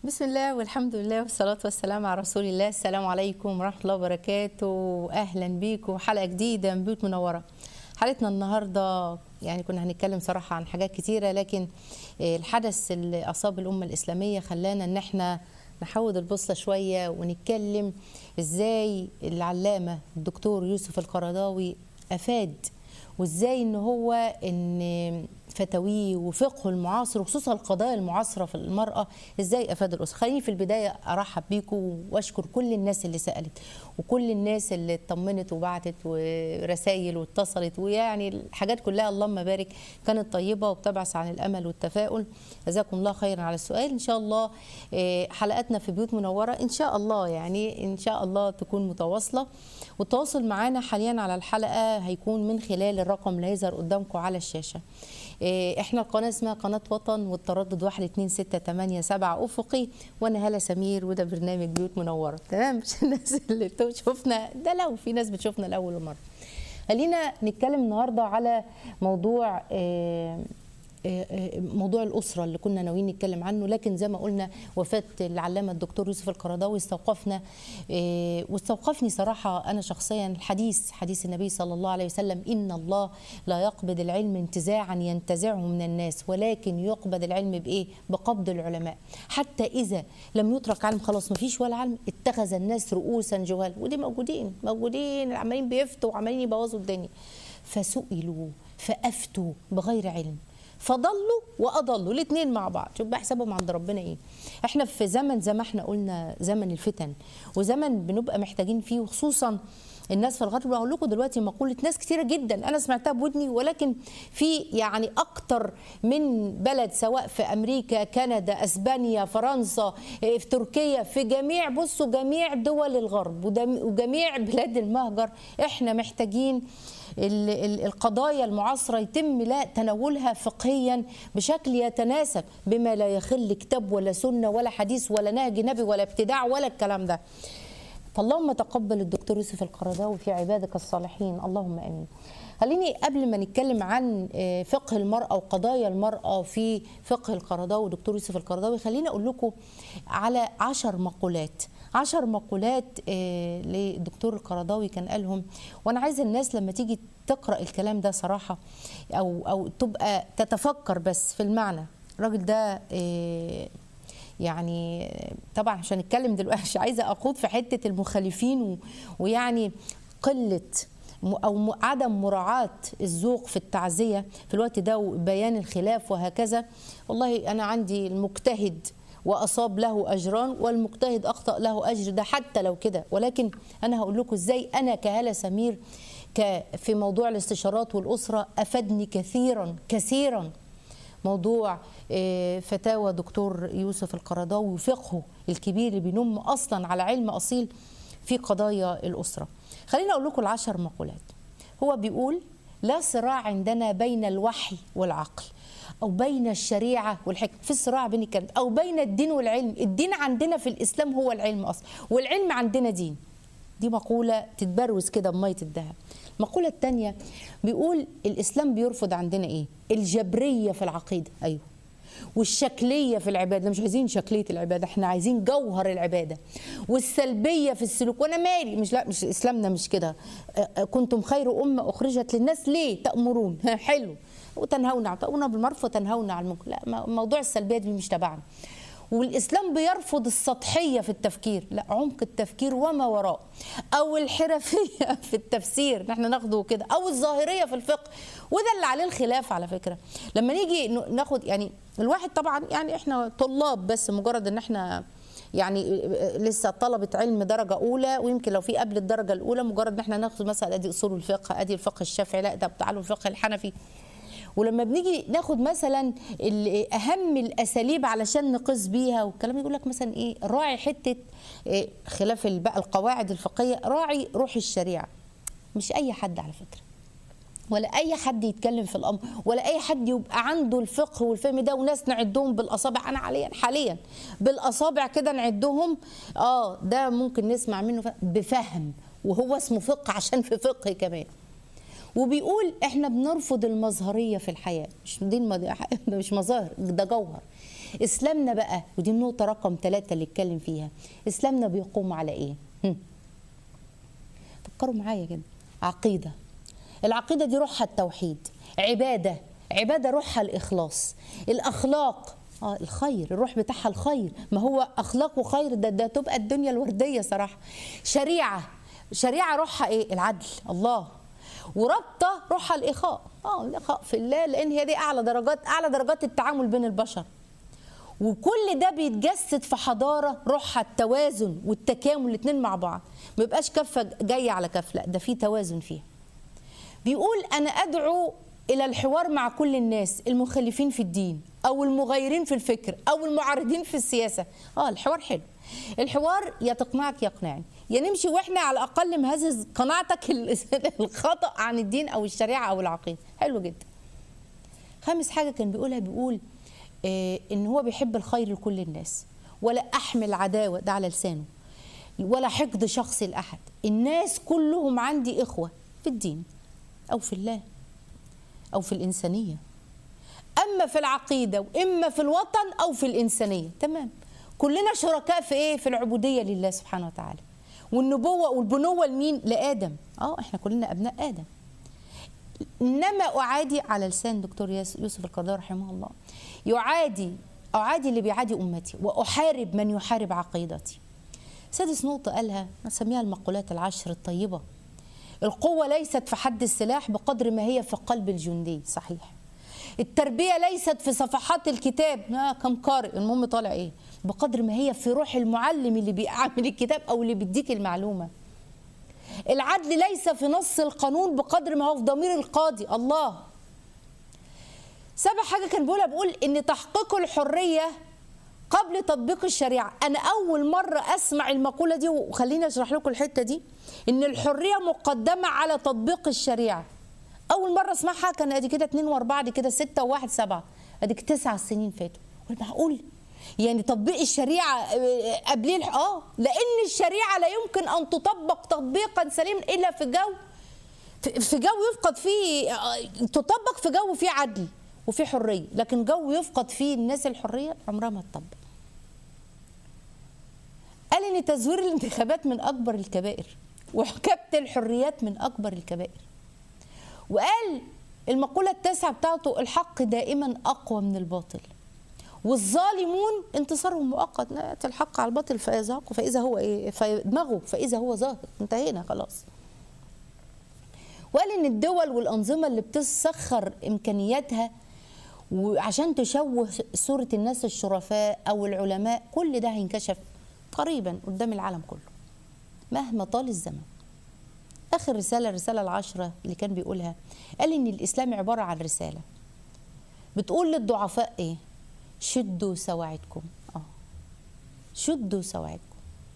بسم الله والحمد لله والصلاة والسلام على رسول الله السلام عليكم ورحمة الله وبركاته أهلا بيكم حلقة جديدة من بيوت منورة حلقتنا النهاردة يعني كنا هنتكلم صراحة عن حاجات كتيرة لكن الحدث اللي أصاب الأمة الإسلامية خلانا إن احنا نحود البوصلة شوية ونتكلم إزاي العلامة الدكتور يوسف القرضاوي أفاد وإزاي إن هو إن فتاويه وفقهه المعاصر وخصوصا القضايا المعاصره في المراه ازاي افاد الاسره خليني في البدايه ارحب بيكم واشكر كل الناس اللي سالت وكل الناس اللي اطمنت وبعتت ورسائل واتصلت ويعني الحاجات كلها اللهم بارك كانت طيبه وبتبعث عن الامل والتفاؤل جزاكم الله خيرا على السؤال ان شاء الله حلقاتنا في بيوت منوره ان شاء الله يعني ان شاء الله تكون متواصله والتواصل معنا حاليا على الحلقه هيكون من خلال الرقم اللي هيظهر قدامكم على الشاشه احنا القناه اسمها قناه وطن والتردد 1 2 6 8 7 افقي وانا هاله سمير وده برنامج بيوت منوره تمام مش الناس اللي بتشوفنا ده لو في ناس بتشوفنا لاول مره خلينا نتكلم النهارده على موضوع اه موضوع الأسرة اللي كنا ناويين نتكلم عنه لكن زي ما قلنا وفاة العلامة الدكتور يوسف القرضاوي استوقفنا واستوقفني صراحة أنا شخصيا الحديث حديث النبي صلى الله عليه وسلم إن الله لا يقبض العلم انتزاعا ينتزعه من الناس ولكن يقبض العلم بإيه؟ بقبض العلماء حتى إذا لم يترك علم خلاص ما فيش ولا علم اتخذ الناس رؤوسا جهال ودي موجودين موجودين عمالين بيفتوا وعمالين يبوظوا الدنيا فسئلوا فأفتوا بغير علم فضلوا واضلوا الاثنين مع بعض شوف بقى حسابهم عند ربنا ايه احنا في زمن زي ما احنا قلنا زمن الفتن وزمن بنبقى محتاجين فيه وخصوصا الناس في الغرب بقول لكم دلوقتي مقوله ناس كثيره جدا انا سمعتها بودني ولكن في يعني اكتر من بلد سواء في امريكا كندا اسبانيا فرنسا في تركيا في جميع بصوا جميع دول الغرب وجميع بلاد المهجر احنا محتاجين القضايا المعاصرة يتم لا تناولها فقهيا بشكل يتناسب بما لا يخل كتاب ولا سنة ولا حديث ولا نهج نبي ولا ابتداع ولا الكلام ده فاللهم تقبل الدكتور يوسف القرضاوي في عبادك الصالحين اللهم امين خليني قبل ما نتكلم عن فقه المرأة وقضايا المرأة في فقه القرضاوي دكتور يوسف القرضاوي خليني أقول لكم على عشر مقولات عشر مقولات للدكتور القرضاوي كان قالهم وأنا عايزة الناس لما تيجي تقرأ الكلام ده صراحة أو, أو تبقى تتفكر بس في المعنى الراجل ده يعني طبعا عشان نتكلم دلوقتي مش عايزه اخوض في حته المخالفين ويعني قله او عدم مراعاه الذوق في التعزيه في الوقت ده وبيان الخلاف وهكذا والله انا عندي المجتهد واصاب له اجران والمجتهد اخطا له اجر ده حتى لو كده ولكن انا هقول لكم ازاي انا كهاله سمير في موضوع الاستشارات والاسره افادني كثيرا كثيرا موضوع فتاوى دكتور يوسف القرضاوي وفقهه الكبير اللي بينم اصلا على علم اصيل في قضايا الاسره. خليني اقول لكم العشر مقولات. هو بيقول لا صراع عندنا بين الوحي والعقل او بين الشريعه والحكمه، في صراع بين الكلام او بين الدين والعلم، الدين عندنا في الاسلام هو العلم اصلا، والعلم عندنا دين. دي مقوله تتبروز كده بميه الذهب. المقوله الثانيه بيقول الاسلام بيرفض عندنا ايه؟ الجبريه في العقيده، ايوه. والشكليه في العباده مش عايزين شكليه العباده احنا عايزين جوهر العباده والسلبيه في السلوك وانا مالي مش لا مش اسلامنا مش كده كنتم خير امه اخرجت للناس ليه تامرون حلو وتنهون تامرون بالمعروف وتنهون عن المنكر لا موضوع السلبيه دي مش تبعنا والاسلام بيرفض السطحيه في التفكير لا عمق التفكير وما وراء او الحرفيه في التفسير احنا ناخده كده او الظاهريه في الفقه وده اللي عليه الخلاف على فكره لما نيجي ناخد يعني الواحد طبعا يعني احنا طلاب بس مجرد ان احنا يعني لسه طلبة علم درجة أولى ويمكن لو في قبل الدرجة الأولى مجرد إن احنا ناخد مثلا أدي أصول الفقه أدي الفقه الشافعي لا ده تعالوا الفقه الحنفي ولما بنيجي ناخد مثلا اهم الاساليب علشان نقيس بيها والكلام يقول لك مثلا ايه راعي حته إيه خلاف بقى القواعد الفقهيه راعي روح الشريعه مش اي حد على فكره ولا اي حد يتكلم في الامر ولا اي حد يبقى عنده الفقه والفهم ده وناس نعدهم بالاصابع انا حاليا حاليا بالاصابع كده نعدهم اه ده ممكن نسمع منه بفهم وهو اسمه فقه عشان في فقه كمان وبيقول احنا بنرفض المظهريه في الحياه مش دي المض... مش مظاهر ده جوهر اسلامنا بقى ودي النقطه رقم ثلاثة اللي اتكلم فيها اسلامنا بيقوم على ايه هم. فكروا معايا كده عقيده العقيده دي روحها التوحيد عباده عباده روحها الاخلاص الاخلاق اه الخير الروح بتاعها الخير ما هو اخلاق وخير ده ده تبقى الدنيا الورديه صراحه شريعه شريعه روحها ايه العدل الله ورابطه روحها الاخاء اه الاخاء في الله لان هي دي اعلى درجات اعلى درجات التعامل بين البشر وكل ده بيتجسد في حضاره روحها التوازن والتكامل الاثنين مع بعض ما يبقاش كفه جايه على كف لا ده في توازن فيها بيقول انا ادعو الى الحوار مع كل الناس المخالفين في الدين او المغيرين في الفكر او المعارضين في السياسه اه الحوار حلو الحوار يا تقنعك يا يقنعني يا نمشي واحنا على الاقل مهزز قناعتك الخطا عن الدين او الشريعه او العقيده حلو جدا خامس حاجه كان بيقولها بيقول آه ان هو بيحب الخير لكل الناس ولا احمل عداوه ده على لسانه ولا حقد شخصي لاحد الناس كلهم عندي اخوه في الدين او في الله او في الانسانيه اما في العقيده واما في الوطن او في الانسانيه تمام كلنا شركاء في ايه في العبوديه لله سبحانه وتعالى والنبوه والبنوه لمين لادم اه احنا كلنا ابناء ادم انما اعادي على لسان دكتور يوسف القرضاوي رحمه الله يعادي اعادي اللي بيعادي امتي واحارب من يحارب عقيدتي سادس نقطه قالها نسميها المقولات العشر الطيبه القوة ليست في حد السلاح بقدر ما هي في قلب الجندي صحيح التربية ليست في صفحات الكتاب آه كم قارئ المهم طالع ايه بقدر ما هي في روح المعلم اللي بيعمل الكتاب او اللي بيديك المعلومة العدل ليس في نص القانون بقدر ما هو في ضمير القاضي الله سابع حاجة كان بيقولها بيقول ان تحقيق الحرية قبل تطبيق الشريعة أنا أول مرة أسمع المقولة دي وخليني أشرح لكم الحتة دي إن الحرية مقدمة على تطبيق الشريعة أول مرة أسمعها كان أدي كده اتنين وأربعة أدي كده ستة وواحد سبعة أديك تسع سنين فاتوا معقول يعني تطبيق الشريعة قبليه اه لأن الشريعة لا يمكن أن تطبق تطبيقا سليما إلا في جو في جو يفقد فيه تطبق في جو فيه عدل وفيه حرية لكن جو يفقد فيه الناس الحرية عمرها ما تطبق قال ان تزوير الانتخابات من اكبر الكبائر وحكبت الحريات من اكبر الكبائر وقال المقولة التاسعة بتاعته الحق دائما أقوى من الباطل والظالمون انتصارهم مؤقت نأتي الحق على الباطل فيزهق فإذا هو إيه فيدمغه فإذا هو ظاهر انتهينا خلاص وقال إن الدول والأنظمة اللي بتسخر إمكانياتها وعشان تشوه صورة الناس الشرفاء أو العلماء كل ده هينكشف قريبا قدام العالم كله مهما طال الزمن آخر رسالة الرسالة العشرة اللي كان بيقولها قال إن الإسلام عبارة عن رسالة بتقول للضعفاء إيه شدوا سواعدكم آه شدوا سواعدكم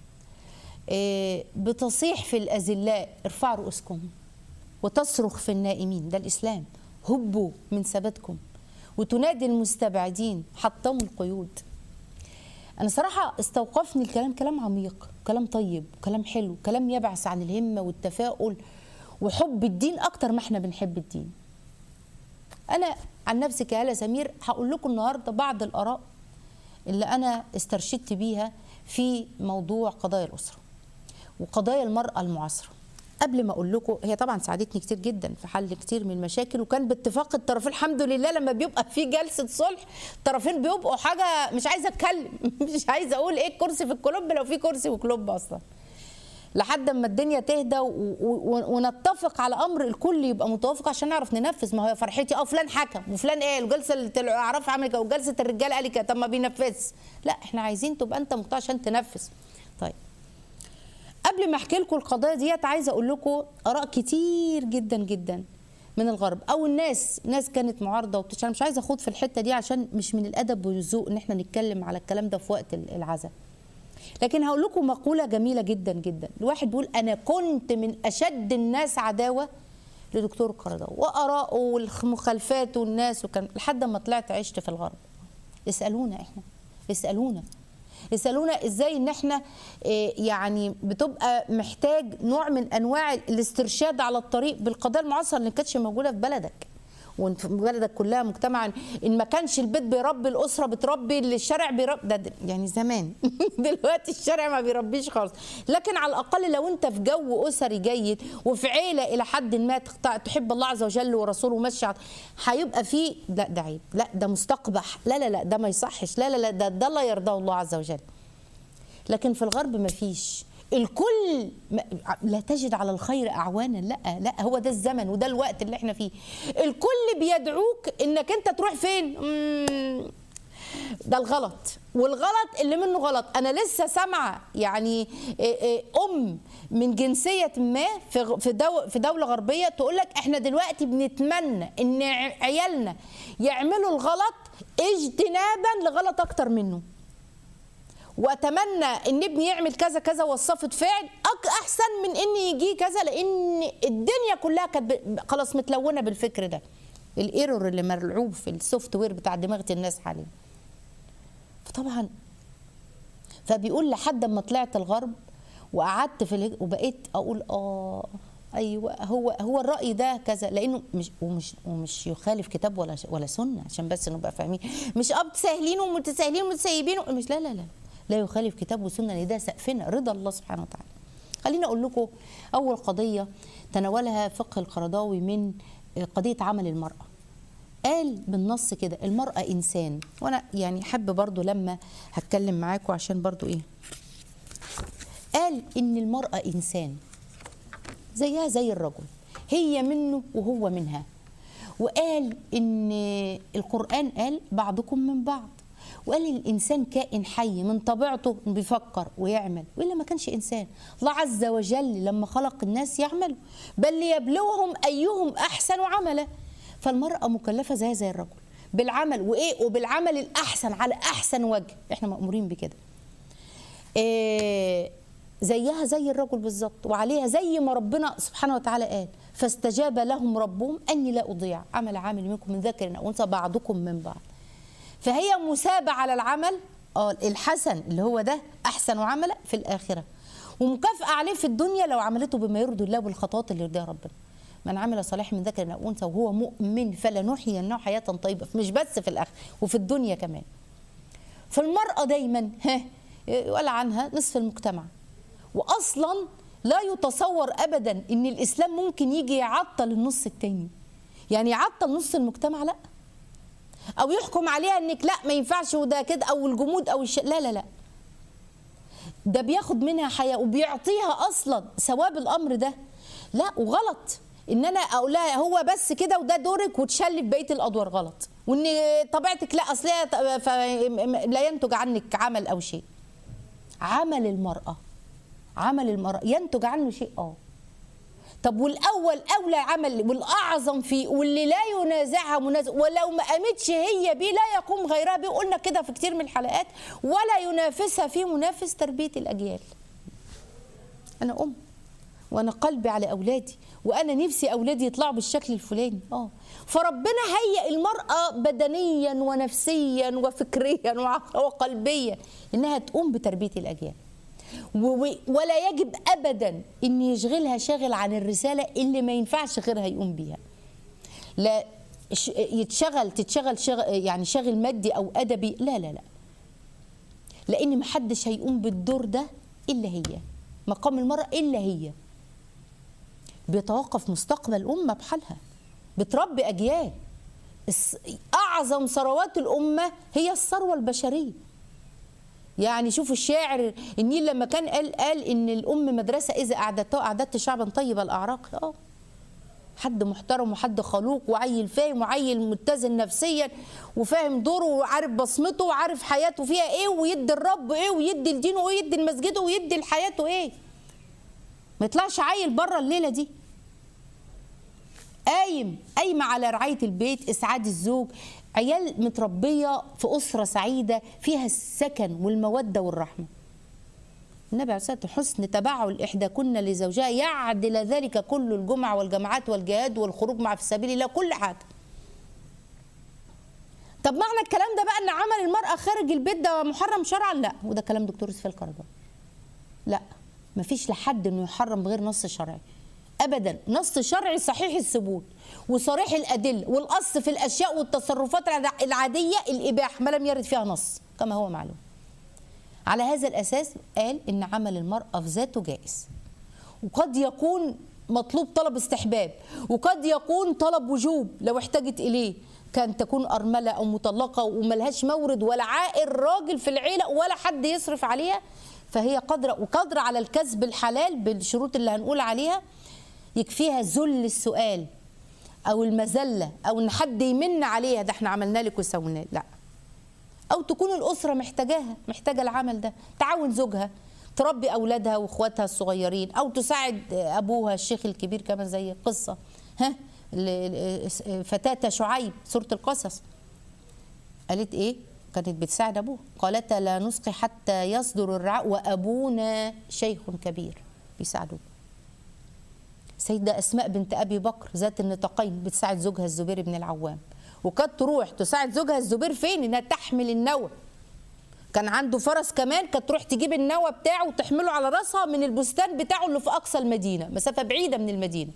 إيه بتصيح في الأذلاء ارفعوا رؤوسكم وتصرخ في النائمين ده الإسلام هبوا من ثباتكم وتنادي المستبعدين حطموا القيود انا صراحه استوقفني الكلام كلام عميق كلام طيب كلام حلو كلام يبعث عن الهمه والتفاؤل وحب الدين اكتر ما احنا بنحب الدين انا عن نفسي كهاله سمير هقول لكم النهارده بعض الاراء اللي انا استرشدت بيها في موضوع قضايا الاسره وقضايا المراه المعاصره قبل ما اقول لكم هي طبعا ساعدتني كتير جدا في حل كتير من المشاكل وكان باتفاق الطرفين الحمد لله لما بيبقى في جلسه صلح الطرفين بيبقوا حاجه مش عايزه اتكلم مش عايزه اقول ايه الكرسي في الكلوب لو في كرسي في كلوب اصلا لحد ما الدنيا تهدى ونتفق على امر الكل يبقى متوافق عشان نعرف ننفذ ما هو فرحتي اه فلان حكم وفلان قال وجلسه الاعراف عملت كده وجلسه الرجال قال كده طب ما بينفذش لا احنا عايزين تبقى انت مقتنع عشان تنفذ طيب قبل ما احكي لكم القضايا ديت عايزه اقول لكم اراء كتير جدا جدا من الغرب او الناس ناس كانت معارضه وبتش انا مش عايزه اخوض في الحته دي عشان مش من الادب والذوق ان احنا نتكلم على الكلام ده في وقت العزاء لكن هقول لكم مقوله جميله جدا جدا الواحد بيقول انا كنت من اشد الناس عداوه لدكتور قرضاوي واراءه والمخالفات والناس وكان لحد ما طلعت عشت في الغرب اسالونا احنا اسالونا يسالونا ازاي ان احنا يعني بتبقى محتاج نوع من انواع الاسترشاد على الطريق بالقضايا المعاصره اللي كانتش موجوده في بلدك وانت بلدك كلها مجتمع ان ما كانش البيت بيربي الاسره بتربي الشارع بيربي ده ده يعني زمان دلوقتي الشارع ما بيربيش خالص لكن على الاقل لو انت في جو اسري جيد وفي عيله الى حد ما تخت- تحب الله عز وجل ورسوله وماشي على- هيبقى في لا ده عيب لا ده مستقبح لا لا لا ده ما يصحش لا لا لا ده ده لا يرضاه الله عز وجل لكن في الغرب ما فيش الكل ما- لا تجد على الخير اعوانا لا لا هو ده الزمن وده الوقت اللي احنا فيه الكل بيدعوك انك انت تروح فين مم، ده الغلط والغلط اللي منه غلط انا لسه سامعه يعني إيه إيه ام من جنسيه ما في في دو في دوله غربيه تقول لك احنا دلوقتي بنتمنى ان ع- عيالنا يعملوا الغلط اجتنابا لغلط اكتر منه واتمنى ان ابني يعمل كذا كذا وصفه فعل أك احسن من ان يجي كذا لان الدنيا كلها كانت ب- خلاص متلونه بالفكر ده الايرور اللي مرعوب في السوفت وير بتاع دماغه الناس حاليا فطبعا فبيقول لحد ما طلعت الغرب وقعدت في الهج... وبقيت اقول اه ايوه هو هو الراي ده كذا لانه مش ومش ومش يخالف كتاب ولا ولا سنه عشان بس نبقى فاهمين مش اه متساهلين ومتساهلين ومتسيبين مش لا لا لا لا يخالف كتاب وسنه لان ده سقفنا رضا الله سبحانه وتعالى خليني اقول لكم اول قضيه تناولها فقه القرضاوي من قضيه عمل المراه قال بالنص كده المرأة إنسان وأنا يعني حب برضو لما هتكلم معاكم عشان برضو إيه قال إن المرأة إنسان زيها زي الرجل هي منه وهو منها وقال إن القرآن قال بعضكم من بعض وقال الإنسان كائن حي من طبيعته بيفكر ويعمل وإلا ما كانش إنسان الله عز وجل لما خلق الناس يعملوا بل ليبلوهم أيهم أحسن عملا فالمرأة مكلفة زي زي الرجل بالعمل وإيه وبالعمل الأحسن على أحسن وجه إحنا مأمورين بكده إيه زيها زي الرجل بالظبط وعليها زي ما ربنا سبحانه وتعالى قال فاستجاب لهم ربهم اني لا اضيع عمل عامل منكم من ذكر او انثى بعضكم من بعض فهي مثابه على العمل اه الحسن اللي هو ده احسن عملا في الاخره ومكافاه عليه في الدنيا لو عملته بما يرضي الله بالخطوات اللي يرضيها ربنا من عمل صالحا من ذكر او انثى وهو مؤمن فلنحيينه حياه طيبه مش بس في الاخره وفي الدنيا كمان فالمراه دايما ها ولا عنها نصف المجتمع واصلا لا يتصور ابدا ان الاسلام ممكن يجي يعطل النص التاني يعني يعطل نص المجتمع لا او يحكم عليها انك لا ما ينفعش وده كده او الجمود او الش... لا لا لا ده بياخد منها حياه وبيعطيها اصلا ثواب الامر ده لا وغلط ان انا اقول لها هو بس كده وده دورك وتشلي في بقيه الادوار غلط وان طبيعتك لا اصل لا ينتج عنك عمل او شيء عمل المراه عمل المرأة ينتج عنه شيء اه طب والاول اولى عمل والاعظم فيه واللي لا ينازعها منازع ولو ما قامتش هي بيه لا يقوم غيرها بيه قلنا كده في كتير من الحلقات ولا ينافسها فيه منافس تربيه الاجيال انا ام وانا قلبي على اولادي وانا نفسي اولادي يطلعوا بالشكل الفلاني اه فربنا هيئ المراه بدنيا ونفسيا وفكريا وقلبيا انها تقوم بتربيه الاجيال ولا يجب ابدا ان يشغلها شاغل عن الرساله اللي ما ينفعش غيرها يقوم بيها لا يتشغل تتشغل شغل يعني شاغل مادي او ادبي لا لا لا لان ما حدش هيقوم بالدور ده الا هي مقام المراه الا هي بيتوقف مستقبل الامه بحالها بتربي اجيال اعظم ثروات الامه هي الثروه البشريه يعني شوفوا الشاعر النيل لما كان قال قال ان الام مدرسه اذا اعددتها اعددت شعبا طيب الاعراق اه حد محترم وحد خلوق وعيل فاهم وعيل متزن نفسيا وفاهم دوره وعارف بصمته وعارف حياته فيها ايه ويدي الرب ايه ويدي لدينه ايه ويدي لمسجده ويدي لحياته ايه ما يطلعش عيل بره الليله دي قايم قايمه على رعايه البيت اسعاد الزوج عيال متربية في أسرة سعيدة فيها السكن والمودة والرحمة النبي عليه الصلاة والسلام حسن تبعل إحداكن لزوجها يعدل ذلك كل الجمع والجماعات والجهاد والخروج مع في سبيل الله كل حاجة طب معنى الكلام ده بقى ان عمل المرأة خارج البيت ده محرم شرعا لا وده كلام دكتور يوسف القرضاوي لا مفيش لحد انه يحرم بغير نص شرعي ابدا نص شرعي صحيح الثبوت وصريح الادله والاصل في الاشياء والتصرفات العاد- العاديه الاباحه ما لم يرد فيها نص كما هو معلوم على هذا الاساس قال ان عمل المراه في ذاته جائز وقد يكون مطلوب طلب استحباب وقد يكون طلب وجوب لو احتاجت اليه كان تكون ارمله او مطلقه وملهاش مورد ولا عائل راجل في العيله ولا حد يصرف عليها فهي قادره وقادره على الكسب الحلال بالشروط اللي هنقول عليها يكفيها ذل السؤال او المذله او ان حد يمن عليها ده احنا عملنا لك وسوينا لك. لا او تكون الاسره محتاجاها محتاجه العمل ده تعاون زوجها تربي اولادها واخواتها الصغيرين او تساعد ابوها الشيخ الكبير كمان زي قصه ها ل- ل- فتاه شعيب سوره القصص قالت ايه كانت بتساعد ابوها قالت لا نسقي حتى يصدر الرعاء وابونا شيخ كبير بيساعدوه سيدة أسماء بنت أبي بكر ذات النطاقين بتساعد زوجها الزبير بن العوام وكانت تروح تساعد زوجها الزبير فين إنها تحمل النوى كان عنده فرس كمان كانت تروح تجيب النوى بتاعه وتحمله على راسها من البستان بتاعه اللي في أقصى المدينة مسافة بعيدة من المدينة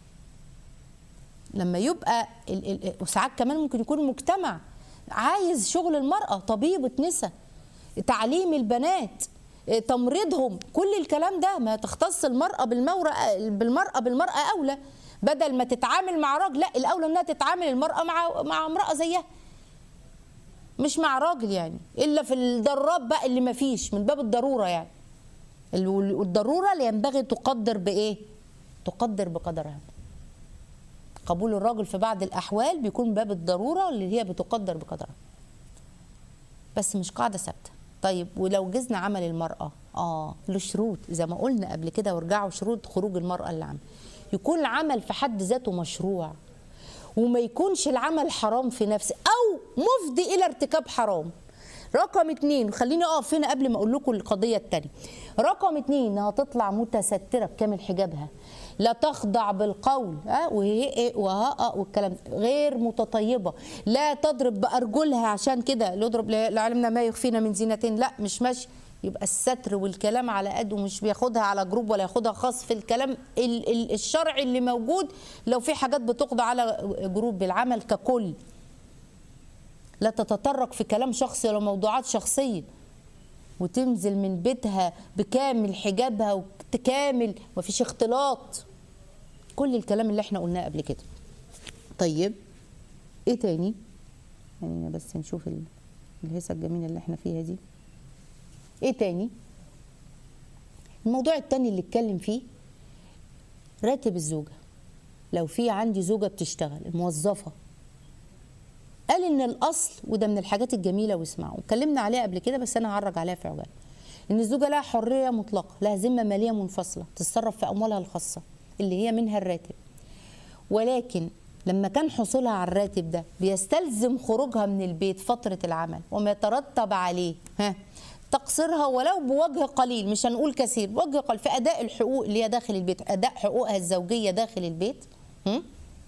لما يبقى ال- ال- وساعات كمان ممكن يكون مجتمع عايز شغل المرأة طبيبة نساء تعليم البنات إيه، تمريضهم كل الكلام ده ما تختص المرأة بالمرأة بالمرأة بالمرأة أولى بدل ما تتعامل مع راجل لا الأولى إنها تتعامل المرأة مع مع امرأة زيها مش مع راجل يعني إلا في الضراب بقى اللي ما فيش من باب الضرورة يعني ال- والضرورة اللي ينبغي تقدر بإيه؟ تقدر بقدرها قبول الرجل في بعض الأحوال بيكون باب الضرورة اللي هي بتقدر بقدرها بس مش قاعدة ثابتة طيب ولو جزنا عمل المرأة اه له شروط زي ما قلنا قبل كده وارجعوا شروط خروج المرأة اللي عمل يكون العمل في حد ذاته مشروع وما يكونش العمل حرام في نفسه او مفضي الى ارتكاب حرام رقم اتنين خليني اقف هنا قبل ما اقول لكم القضيه التانية رقم اتنين انها تطلع متستره بكامل حجابها لا تخضع بالقول ها وهي ايه وها والكلام ده. غير متطيبه لا تضرب بارجلها عشان كده اللي يضرب لعلمنا ما يخفينا من زينتين لا مش ماشي يبقى الستر والكلام على قد ومش بياخدها على جروب ولا ياخدها خاص في الكلام ال- ال- الشرعي اللي موجود لو في حاجات بتقضى على جروب بالعمل ككل لا تتطرق في كلام شخصي ولا موضوعات شخصيه وتنزل من بيتها بكامل حجابها وتكامل ومفيش اختلاط كل الكلام اللي احنا قلناه قبل كده طيب ايه تاني يعني بس نشوف ال- الهيصه الجميله اللي احنا فيها دي ايه تاني الموضوع التاني اللي اتكلم فيه راتب الزوجه لو في عندي زوجه بتشتغل موظفه قال ان الاصل وده من الحاجات الجميله واسمعوا واتكلمنا عليها قبل كده بس انا هعرج عليها في عجاله ان الزوجه لها حريه مطلقه لها ذمه ماليه منفصله تتصرف في اموالها الخاصه اللي هي منها الراتب ولكن لما كان حصولها على الراتب ده بيستلزم خروجها من البيت فتره العمل وما يترتب عليه ها تقصيرها ولو بوجه قليل مش هنقول كثير بوجه قليل في اداء الحقوق اللي هي داخل البيت اداء حقوقها الزوجيه داخل البيت هم؟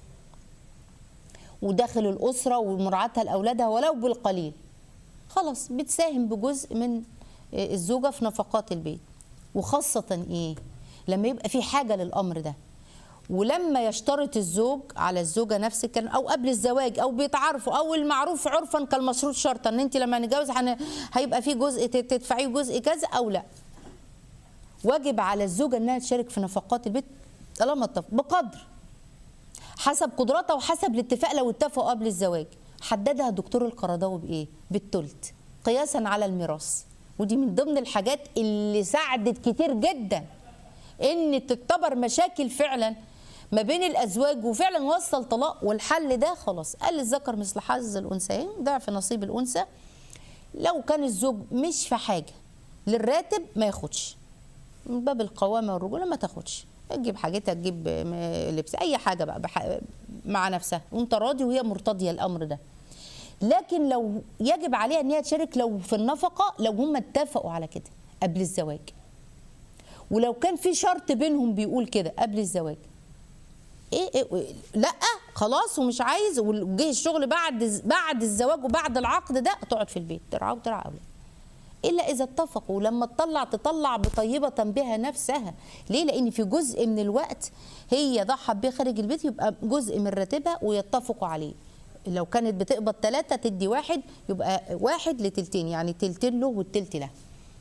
وداخل الأسرة ومراعاتها لأولادها ولو بالقليل خلاص بتساهم بجزء من الزوجة في نفقات البيت وخاصة إيه لما يبقى في حاجة للأمر ده ولما يشترط الزوج على الزوجه نفس الكلام او قبل الزواج او بيتعارفوا او المعروف عرفا كالمشروط شرطا ان انت لما نتجوز هن- هيبقى في جزء تدفعيه جزء كذا او لا واجب على الزوجه انها تشارك في نفقات البيت طالما اتفق بقدر حسب قدراتها وحسب الاتفاق لو اتفقوا قبل الزواج حددها دكتور القرضاوي بايه بالتلت قياسا على الميراث ودي من ضمن الحاجات اللي ساعدت كتير جدا ان تكتبر مشاكل فعلا ما بين الازواج وفعلا وصل طلاق والحل ده خلاص قال الذكر مثل حظ الانثيين ضعف نصيب الانثى لو كان الزوج مش في حاجه للراتب ما ياخدش من باب القوامه والرجوله ما تاخدش تجيب حاجتها تجيب م- لبس اي حاجه بقى بح- مع نفسها وانت راضي وهي مرتضيه الامر ده لكن لو يجب عليها ان هي تشارك لو في النفقه لو هم اتفقوا على كده قبل الزواج ولو كان في شرط بينهم بيقول كده قبل الزواج ايه, إيه لا خلاص ومش عايز وجه الشغل بعد بعد الزواج وبعد العقد ده تقعد في البيت ترعى وترعى اولاد الا اذا اتفقوا لما تطلع تطلع بطيبه بها نفسها ليه لان في جزء من الوقت هي ضحت بيه خارج البيت يبقى جزء من راتبها ويتفقوا عليه لو كانت بتقبض ثلاثة تدي واحد يبقى واحد لتلتين يعني تلتين له والتلت له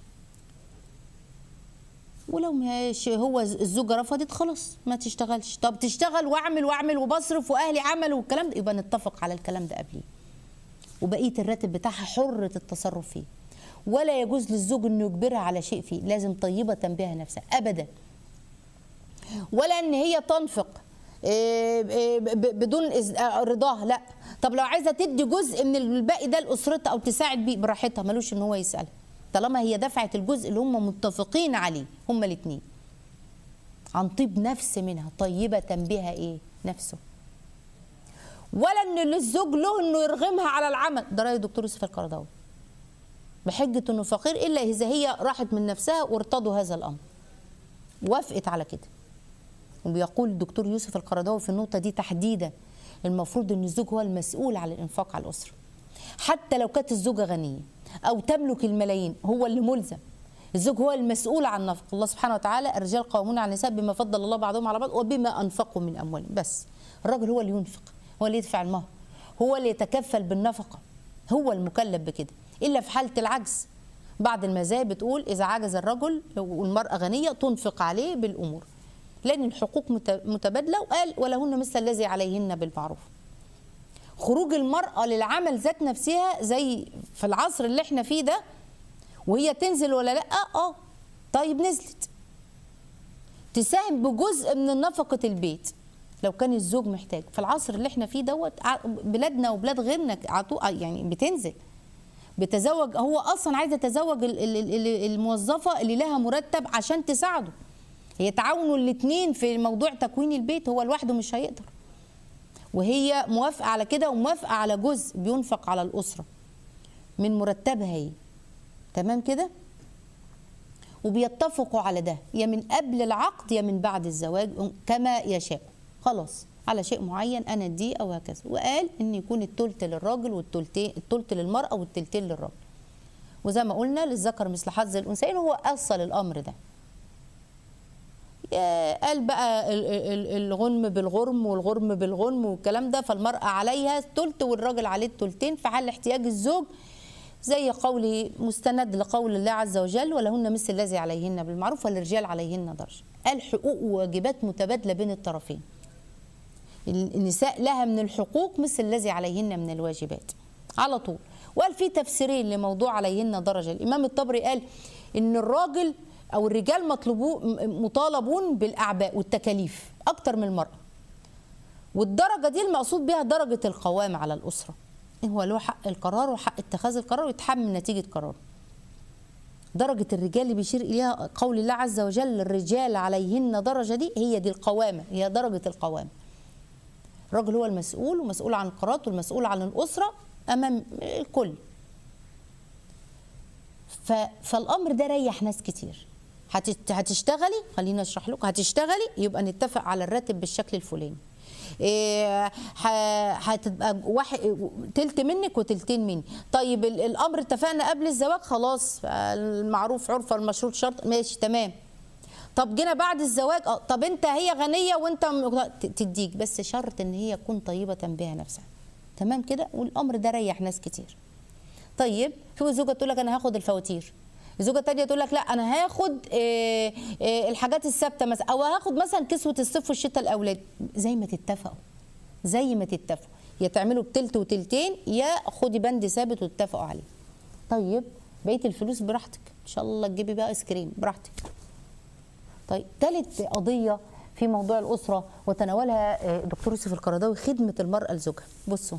ولو مش هو الزوجه رفضت خلاص ما تشتغلش طب تشتغل واعمل واعمل وبصرف واهلي عملوا والكلام ده يبقى نتفق على الكلام ده قبليه وبقيه الراتب بتاعها حره التصرف فيه ولا يجوز للزوج انه يجبرها على شيء فيه لازم طيبه بها نفسها ابدا ولا ان هي تنفق إيه إيه ب- بدون إذ- آه، رضاها لا طب لو عايزه تدي جزء من الباقي ده لاسرتها او تساعد بيه براحتها ملوش ان هو يسالها طالما هي دفعت الجزء اللي هم متفقين عليه هم الاثنين عن طيب نفس منها طيبه بها ايه نفسه ولا ان للزوج له انه يرغمها على العمل ده راي الدكتور يوسف القرضاوي بحجه انه فقير الا اذا هي راحت من نفسها وارتضوا هذا الامر وافقت على كده وبيقول الدكتور يوسف القرضاوي في النقطه دي تحديدا المفروض ان الزوج هو المسؤول على الانفاق على الاسره حتى لو كانت الزوجه غنيه او تملك الملايين هو اللي ملزم الزوج هو المسؤول عن نفق الله سبحانه وتعالى الرجال قوامون على النساء بما فضل الله بعضهم على بعض وبما انفقوا من اموالهم بس الراجل هو اللي ينفق هو اللي يدفع المهر هو اللي يتكفل بالنفقه هو المكلف بكده الا في حاله العجز بعض المذاهب بتقول اذا عجز الرجل والمراه غنيه تنفق عليه بالامور لان الحقوق مت- متبادله وقال ولهن مثل الذي عليهن بالمعروف خروج المرأة للعمل ذات نفسها زي في العصر اللي احنا فيه ده وهي تنزل ولا لا اه طيب نزلت تساهم بجزء من نفقة البيت لو كان الزوج محتاج في العصر اللي احنا فيه دوت ع- بلادنا وبلاد غيرنا عطو يعني بتنزل بتزوج هو اصلا عايز يتزوج ال- ال- ال- الموظفه اللي لها مرتب عشان تساعده يتعاونوا الاثنين في موضوع تكوين البيت هو لوحده مش هيقدر وهي موافقه على كده وموافقه على جزء بينفق على الاسره من مرتبها هي تمام كده وبيتفقوا على ده يا من قبل العقد يا من بعد الزواج كما يشاء خلاص على شيء معين انا دي او هكذا وقال ان يكون التلت للراجل والتلتين التلت للمراه والتلتين للراجل وزي ما قلنا للذكر مثل حظ الانثيين هو اصل الامر ده يا- قال بقى ال- ال- الغنم بالغرم والغرم بالغنم والكلام ده فالمرأة عليها التلت والراجل عليه التلتين في حال احتياج الزوج زي قوله مستند لقول الله عز وجل ولهن مثل الذي عليهن بالمعروف والرجال عليهن درجة قال حقوق وواجبات متبادلة بين الطرفين النساء لها من الحقوق مثل الذي عليهن من الواجبات على طول وقال في تفسيرين لموضوع عليهن درجة الإمام الطبري قال إن الراجل أو الرجال مطلوبون مطالبون بالأعباء والتكاليف أكتر من المرأة والدرجة دي المقصود بها درجة القوام على الأسرة هو له حق القرار وحق اتخاذ القرار ويتحمل نتيجة قراره درجة الرجال اللي بيشير إليها قول الله عز وجل الرجال عليهن درجة دي هي دي القوامة هي درجة القوامة الراجل هو المسؤول ومسؤول عن القرارات والمسؤول عن الأسرة أمام الكل ف... فالأمر ده ريح ناس كتير هتت... هتشتغلي خليني أشرح لكم هتشتغلي يبقى نتفق على الراتب بالشكل الفلاني إيه ه- هتبقى واحد تلت منك وتلتين مني طيب ال- الامر اتفقنا قبل الزواج خلاص المعروف عرفا المشروط شرط ماشي تمام طب جينا بعد الزواج اه طب انت هي غنيه وانت م- ت- تديك بس شرط ان هي تكون طيبه بها نفسها تمام كده والامر ده ريح ناس كتير طيب في زوجه تقول لك انا هاخد الفواتير الزوجه الثانيه تقول لك لا انا هاخد آه، آه، الحاجات الثابته مثلا او هاخد مثلا كسوه الصيف والشتاء الاولاد زي ما تتفقوا زي ما تتفقوا يا تعملوا بتلت وتلتين يا خدي بند ثابت وتتفقوا عليه طيب بقيه الفلوس براحتك ان شاء الله تجيبي بقى ايس كريم براحتك طيب ثالث قضيه في موضوع الاسره وتناولها آه، دكتور يوسف القرضاوي خدمه المراه لزوجها بصوا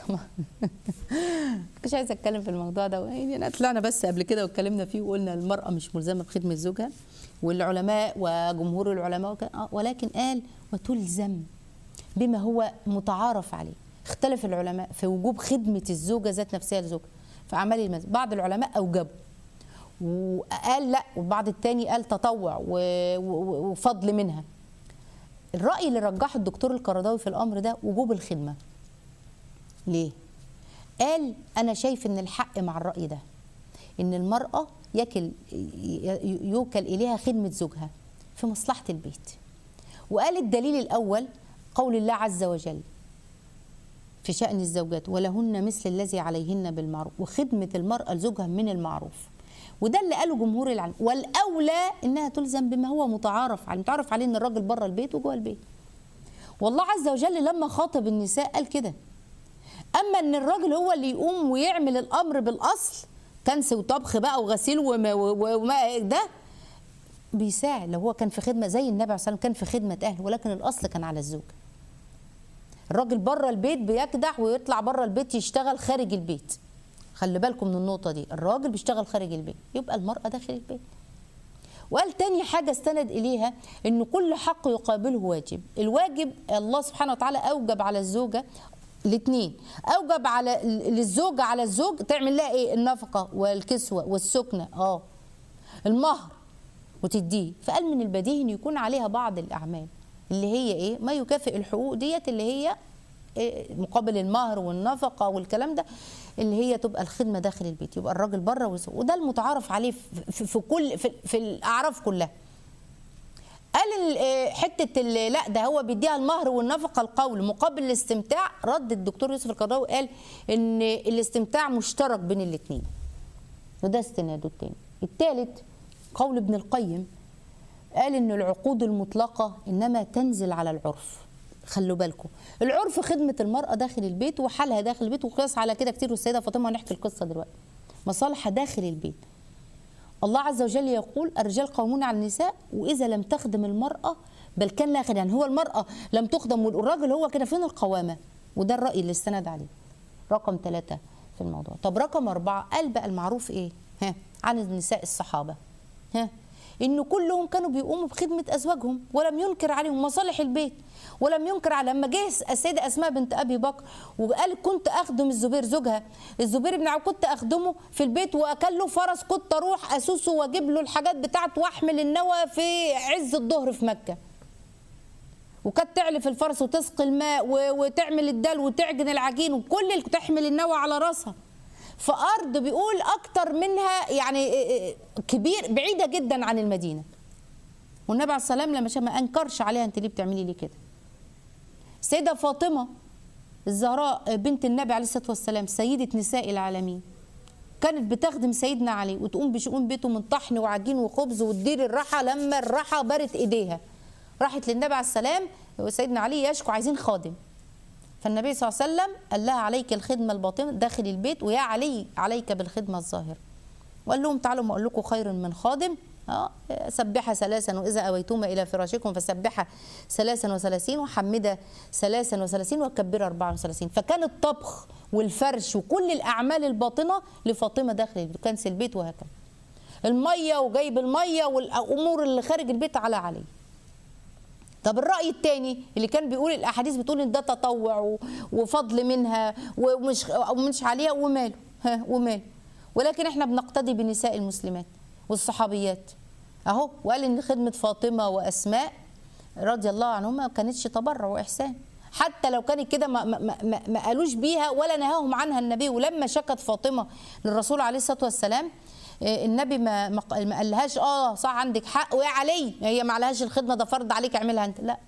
مش عايزه اتكلم في الموضوع ده يعني انا طلعنا بس قبل كده واتكلمنا فيه وقلنا المراه مش ملزمه بخدمه زوجها والعلماء وجمهور العلماء وك- آه، ولكن قال وتلزم بما هو متعارف عليه اختلف العلماء في وجوب خدمه الزوجه ذات نفسها لزوجها في اعمال المنزل بعض العلماء اوجبوا وقال لا وبعض التاني قال تطوع و- و- وفضل منها الراي اللي رجحه الدكتور القرضاوي في الامر ده وجوب الخدمه ليه؟ قال أنا شايف إن الحق مع الرأي ده ان المراه يكل يوكل اليها خدمه زوجها في مصلحه البيت وقال الدليل الاول قول الله عز وجل في شأن الزوجات ولهن مثل الذي عليهن بالمعروف وخدمة المرأة لزوجها من المعروف وده اللي قاله جمهور العلم والأولى إنها تلزم بما هو متعارف عليه متعارف عليه إن الراجل بره البيت وجوه البيت والله عز وجل لما خاطب النساء قال كده أما إن الراجل هو اللي يقوم ويعمل الأمر بالأصل كنس وطبخ بقى وغسيل وما, وما ده بيساعد لو هو كان في خدمة زي النبي عليه الصلاة والسلام كان في خدمة أهله ولكن الأصل كان على الزوج الراجل بره البيت بيكدح ويطلع بره البيت يشتغل خارج البيت خلي بالكم من النقطه دي الراجل بيشتغل خارج البيت يبقى المراه داخل البيت وقال تاني حاجة استند إليها إن كل حق يقابله واجب الواجب الله سبحانه وتعالى أوجب على الزوجة الاثنين أوجب على للزوجة على الزوج تعمل لها إيه النفقة والكسوة والسكنة آه المهر وتديه فقال من البديهي إن يكون عليها بعض الأعمال اللي هي ايه ما يكافئ الحقوق ديت اللي هي إيه مقابل المهر والنفقه والكلام ده اللي هي تبقى الخدمه داخل البيت يبقى الراجل بره وده المتعارف عليه في, في, في كل في, في الاعراف كلها قال حته لا ده هو بيديها المهر والنفقه القول مقابل الاستمتاع رد الدكتور يوسف القرضاوي قال ان الاستمتاع مشترك بين الاثنين وده استناده الثاني الثالث قول ابن القيم قال ان العقود المطلقه انما تنزل على العرف خلوا بالكم العرف خدمه المراه داخل البيت وحالها داخل البيت وقياس على كده كتير والسيده فاطمه هنحكي القصه دلوقتي مصالحها داخل البيت الله عز وجل يقول الرجال قوامون على النساء واذا لم تخدم المراه بل كان لا خدم يعني هو المراه لم تخدم والراجل هو كده فين القوامه وده الراي اللي استند عليه رقم ثلاثة في الموضوع طب رقم أربعة قال بقى المعروف إيه ها عن النساء الصحابة ها ان كلهم كانوا بيقوموا بخدمه ازواجهم ولم ينكر عليهم مصالح البيت ولم ينكر على لما جه السيده اسماء بنت ابي بكر وقال كنت اخدم الزبير زوجها الزبير بن عوف كنت اخدمه في البيت واكل له فرس كنت اروح اسوسه واجيب له الحاجات بتاعته واحمل النوى في عز الظهر في مكه وكانت تعلف الفرس وتسقي الماء وتعمل الدل وتعجن العجين وكل اللي تحمل النوى على راسها في ارض بيقول اكتر منها يعني كبير بعيده جدا عن المدينه والنبي عليه السلام لما ما انكرش عليها انت ليه بتعملي ليه كده السيده فاطمه الزهراء بنت النبي عليه الصلاه والسلام سيده نساء العالمين كانت بتخدم سيدنا علي وتقوم بشؤون بيته من طحن وعجين وخبز وتدير الراحه لما الراحه بارت ايديها راحت للنبي عليه السلام وسيدنا علي يشكو عايزين خادم فالنبي صلى الله عليه وسلم قال لها عليك الخدمة الباطنة داخل البيت ويا علي عليك بالخدمة الظاهرة وقال لهم تعالوا ما أقول لكم خير من خادم اه سبح ثلاثا وإذا أويتما إلى فراشكم فسبح ثلاثا وثلاثين وحمد ثلاثا وثلاثين وكبر أربعا وثلاثين فكان الطبخ والفرش وكل الأعمال الباطنة لفاطمة داخل البيت كنس البيت وهكذا المية وجايب المية والأمور اللي خارج البيت على علي طب الرأي الثاني اللي كان بيقول الأحاديث بتقول إن ده تطوع وفضل منها ومش ومش عليها وماله ها وماله ولكن احنا بنقتدي بنساء المسلمات والصحابيات أهو وقال إن خدمة فاطمة وأسماء رضي الله عنهما ما كانتش تبرع وإحسان حتى لو كانت كده ما, ما, ما, ما قالوش بيها ولا نهاهم عنها النبي ولما شكت فاطمة للرسول عليه الصلاة والسلام النبي ما ما قالهاش اه صح عندك حق ويا علي هي ما عليهاش الخدمه ده فرض عليك اعملها انت لا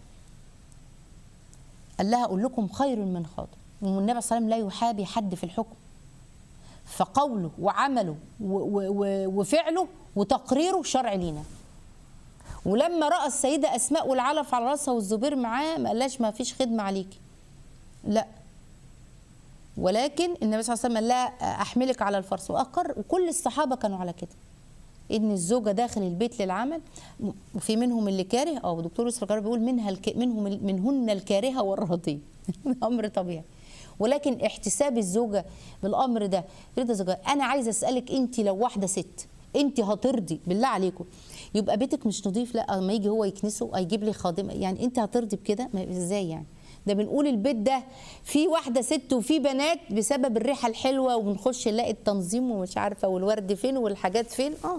قال لها اقول لكم خير من خاطر والنبي صلى الله عليه وسلم لا يحابي حد في الحكم فقوله وعمله وفعله وتقريره شرع لينا ولما راى السيده اسماء والعلف على راسها والزبير معاه ما قالهاش ما فيش خدمه عليكي لا ولكن النبي صلى الله عليه وسلم لا احملك على الفرس واقر وكل الصحابه كانوا على كده ان الزوجه داخل البيت للعمل وفي منهم اللي كاره اه دكتور يوسف القرار بيقول منها الك... منهم منهن الكارهه والراضيه امر طبيعي ولكن احتساب الزوجه بالامر ده رضا زوجها انا عايزه اسالك انت لو واحده ست انت هترضي بالله عليكم يبقى بيتك مش نظيف لا ما يجي هو يكنسه هيجيب لي خادمه يعني انت هترضي بكده ازاي يعني ده بنقول البيت ده فيه واحده ست وفيه بنات بسبب الريحه الحلوه وبنخش نلاقي التنظيم ومش عارفه والورد فين والحاجات فين اه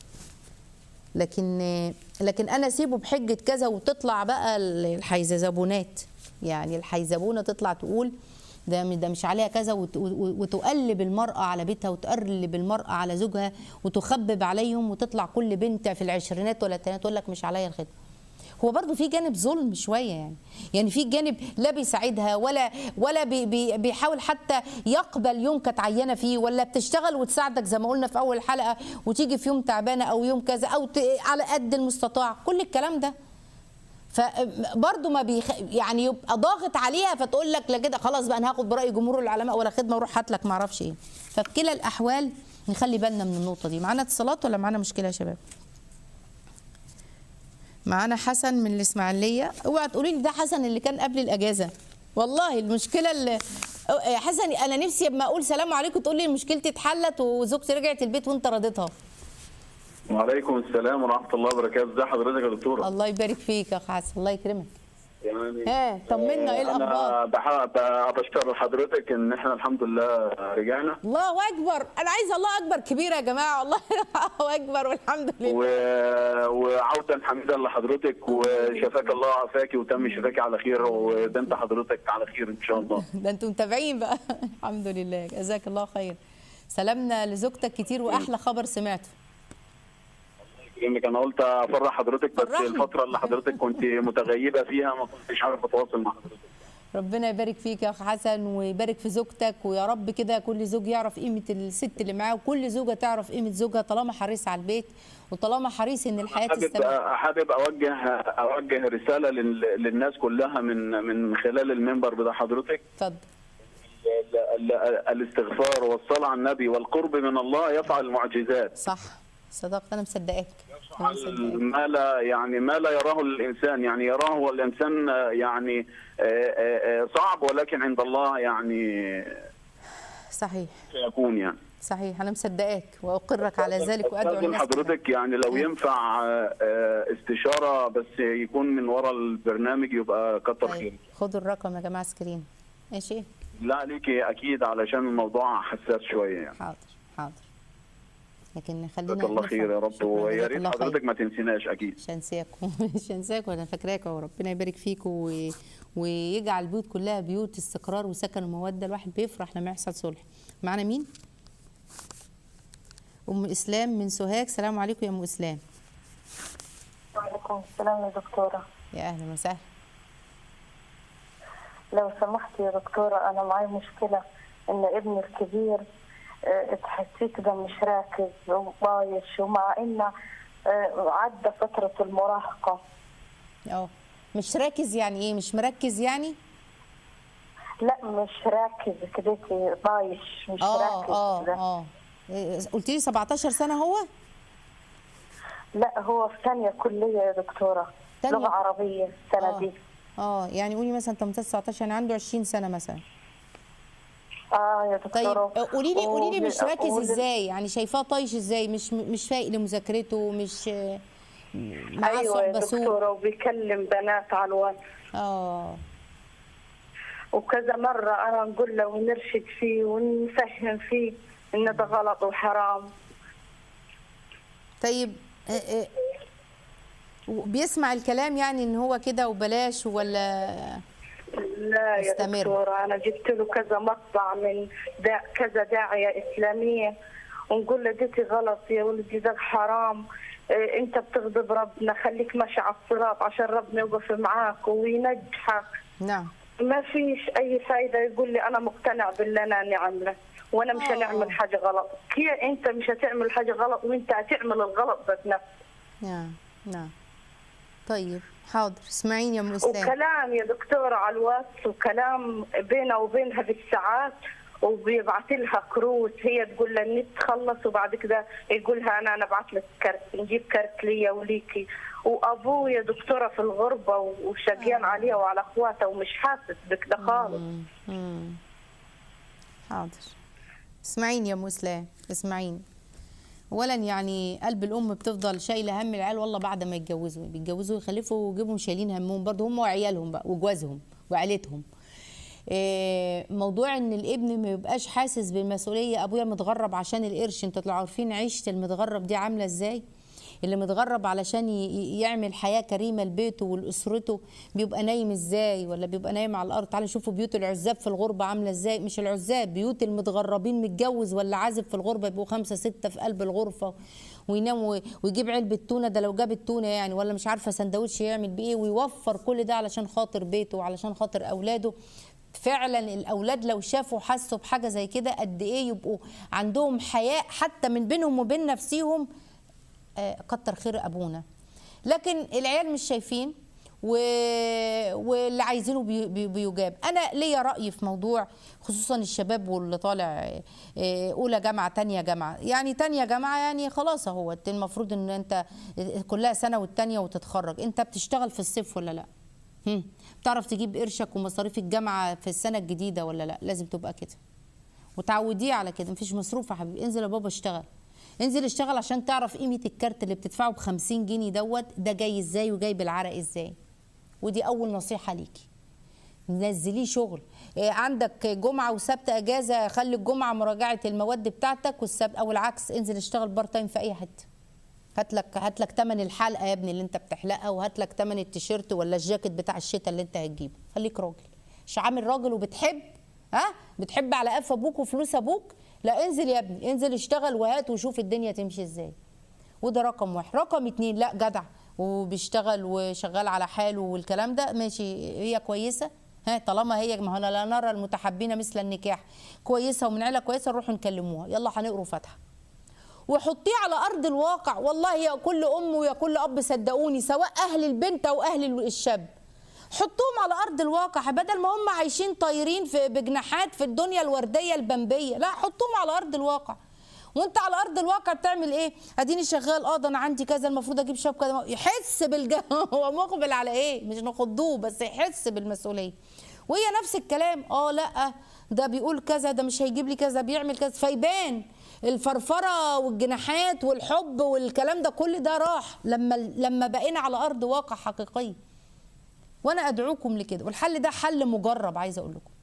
لكن لكن انا اسيبه بحجه كذا وتطلع بقى الحيزبونات يعني الحيزبونه تطلع تقول ده ده مش عليها كذا وت- و- وتقلب المراه على بيتها وتقلب المراه على زوجها وتخبب عليهم وتطلع كل بنت في العشرينات ولا الثلاثينات تقول لك مش عليا الخدمه هو برضه في جانب ظلم شويه يعني يعني في جانب لا بيساعدها ولا ولا بي بي بيحاول حتى يقبل يوم كانت عيانه فيه ولا بتشتغل وتساعدك زي ما قلنا في اول حلقه وتيجي في يوم تعبانه او يوم كذا او ت- على قد المستطاع كل الكلام ده فبرضه ما بيخ... يعني يبقى ضاغط عليها فتقول لك لا كده خلاص بقى انا هاخد براي جمهور العلماء ولا خدمه واروح هات لك ما اعرفش ايه ففي كلا الاحوال نخلي بالنا من النقطه دي معانا اتصالات ولا معانا مشكله يا شباب معانا حسن من الاسماعيليه اوعى تقولي لي ده حسن اللي كان قبل الاجازه والله المشكله اللي يا حسن انا نفسي اما اقول سلام عليكم تقول لي مشكلتي اتحلت وزوجتي رجعت البيت وانت رضيتها وعليكم السلام ورحمة الله وبركاته، ازي حضرتك يا دكتورة؟ الله يبارك فيك يا اخ حسن الله يكرمك يعني ها، طمنا، إيه الأخبار؟ أنا بح- ب- بشكر حضرتك إن إحنا الحمد لله رجعنا الله اكبر انا عايزه الله اكبر كبيره يا جماعه والله الله اكبر والحمد لله و... وعودا حميدا لحضرتك وشفاك الله وعافاكي وتم شفاكي على خير وبنت حضرتك على خير إن شاء الله. ده انتوا متابعين بقى الحمد لله جزاك الله خير سلامنا لزوجتك كتير واحلى خبر سمعته يمكن أنا قلت أفرح حضرتك بس فرحني. الفترة اللي حضرتك كنت متغيبة فيها ما كنتش عارف أتواصل مع حضرتك. ربنا يبارك فيك يا اخ حسن ويبارك في زوجتك ويا رب كده كل زوج يعرف قيمه الست اللي معاه وكل زوجه تعرف قيمه زوجها طالما حريص على البيت وطالما حريص ان الحياه حابب تستمر حابب اوجه اوجه رساله لل- للناس كلها من من خلال المنبر بتاع حضرتك اتفضل ال- ال- الاستغفار والصلاه على النبي والقرب من الله يفعل المعجزات صح صدقت انا مصدقاك أنا مصدقاك. ما لا يعني ما لا يراه الانسان يعني يراه الانسان يعني آه، آه، آه، صعب ولكن عند الله يعني صحيح سيكون يعني صحيح انا مصدقاك واقرك على ذلك وادعو لازم الناس حضرتك يعني لو ينفع آه، آه، استشاره بس يكون من وراء البرنامج يبقى كتر طيب، خير خدوا الرقم يا جماعه سكرين ماشي لا عليكي اكيد علشان الموضوع حساس شويه يعني حاضر حاضر لكن خلينا جزاك الله نفهم. خير يا رب شكراً، ويا جزاك ريت الله خير. حضرتك ما تنسيناش اكيد مش هنساك مش هنساك وانا فاكراك وربنا يبارك فيك و... ويجعل البيوت كلها بيوت استقرار وسكن وموده الواحد بيفرح لما يحصل صلح معانا مين ام اسلام من سوهاج سلام عليكم يا ام اسلام وعليكم السلام يا دكتورة يا اهلا وسهلا لو سمحت يا دكتورة أنا معي مشكلة إن ابني الكبير آه، تحسيه كده مش راكز وطايش ومع إنه آه، عدى فترة المراهقة اه مش راكز يعني ايه مش مركز يعني لا مش راكز كده طايش مش اه راكز اه كده. اه إيه، قلت لي 17 سنه هو لا هو في ثانية كلية يا دكتورة تانية؟ لغة عربية السنة اه دي اه يعني قولي مثلا 18 19 يعني عنده 20 سنه مثلا اه يا طيب دكتورة قولي لي قولي لي مش وب- راكز وب- ازاي يعني شايفاه طايش ازاي مش مش فايق لمذاكرته مش معاه ايوه يا صحبه سوء دكتورة وبيكلم بنات على الواتس اه وكذا مرة أنا نقول له ونرشد فيه ونفهم فيه إن ده غلط وحرام طيب آه، آه، بيسمع الكلام يعني ان هو كده وبلاش ولا لا يا استمر. دكتورة أنا جبت له كذا مقطع من دا كذا داعية إسلامية ونقول له ديتي غلط يا ولدي ده حرام إيه، أنت بتغضب ربنا خليك ماشي على الصراط عشان ربنا يوقف معاك وينجحك نعم ما فيش أي فايدة يقول لي أنا مقتنع باللي أنا نعمله وأنا مش آه. هنعمل حاجة غلط كيف أنت مش هتعمل حاجة غلط وأنت هتعمل الغلط ذات نفسك نعم نعم طيب حاضر اسمعيني يا ام اسلام وكلام يا دكتورة على الواتس وكلام بينه وبينها بالساعات وبيبعت لها كروت هي تقول لها النت خلص وبعد كده يقول لها انا انا ابعت لك كارت نجيب كارت ليا وليكي وابوه يا دكتوره في الغربه وشقيان عليها وعلى اخواتها ومش حاسس بكده خالص مم. مم. حاضر اسمعيني يا ام اسلام اسمعيني اولا يعني قلب الام بتفضل شايله هم العيال والله بعد ما يتجوزوا بيتجوزوا ويخلفوا ويجيبهم شايلين همهم برضه هم وعيالهم بقى وجوازهم وعيلتهم إيه، موضوع ان الابن ما يبقاش حاسس بالمسؤوليه ابويا متغرب عشان القرش انتوا طلعوا عارفين عيشه المتغرب دي عامله ازاي اللي متغرب علشان ي- ي- يعمل حياه كريمه لبيته ولاسرته بيبقى نايم ازاي ولا بيبقى نايم على الارض تعالوا شوفوا بيوت العزاب في الغربه عامله ازاي مش العزاب بيوت المتغربين متجوز ولا عازب في الغربه يبقوا خمسه سته في قلب الغرفه وينام و- ويجيب علبه تونه ده لو جاب التونه يعني ولا مش عارفه سندوتش يعمل بايه ويوفر كل ده علشان خاطر بيته وعلشان خاطر اولاده فعلا الاولاد لو شافوا حسوا بحاجه زي كده قد ايه يبقوا عندهم حياء حتى من بينهم وبين نفسيهم آه، كتر خير ابونا لكن العيال مش شايفين و... واللي عايزينه بي... بي... بيجاب انا ليا راي في موضوع خصوصا الشباب واللي طالع آه، اولى جامعه تانية جامعه يعني تانية جامعه يعني خلاص اهو المفروض ان انت كلها سنه والتانية وتتخرج انت بتشتغل في الصيف ولا لا هم. بتعرف تجيب قرشك ومصاريف الجامعه في السنه الجديده ولا لا لازم تبقى كده وتعوديه على كده مفيش مصروف يا حبيبي انزل يا بابا اشتغل انزل اشتغل عشان تعرف قيمه الكارت اللي بتدفعه ب 50 جنيه دوت ده جاي ازاي وجاي بالعرق ازاي ودي اول نصيحه ليكي نزليه شغل إيه، عندك جمعه وسبت اجازه خلي الجمعه مراجعه المواد بتاعتك والسبت او العكس انزل اشتغل بارت تايم في اي حته هات لك هات لك ثمن الحلقه يا ابني اللي انت بتحلقها وهات لك ثمن التيشيرت ولا الجاكيت بتاع الشتاء اللي انت هتجيبه خليك راجل مش عامل راجل وبتحب ها بتحب على قف ابوك وفلوس ابوك لا انزل يا ابني انزل اشتغل وهات وشوف الدنيا تمشي ازاي وده رقم واحد رقم اتنين لا جدع وبيشتغل وشغال على حاله والكلام ده ماشي هي كويسه ها طالما هي ما هنا لا نرى المتحبين مثل النكاح كويسه ومن عيله كويسه نروح نكلموها يلا هنقروا فاتحه وحطيه على ارض الواقع والله يا كل ام ويا كل اب صدقوني سواء اهل البنت او اهل الشاب حطوهم على ارض الواقع بدل ما هم عايشين طايرين في بجناحات في الدنيا الورديه البمبيه لا حطوهم على ارض الواقع وانت على ارض الواقع بتعمل ايه اديني شغال اه ده انا عندي كذا المفروض اجيب شبكه يحس بالج هو مقبل على ايه مش نخضوه بس يحس بالمسؤوليه وهي نفس الكلام اه لا ده بيقول كذا ده مش هيجيب لي كذا بيعمل كذا فيبان الفرفره والجناحات والحب والكلام ده كل ده راح لما لما بقينا على ارض واقع حقيقيه وانا ادعوكم لكده والحل ده حل مجرب عايزه اقول لكم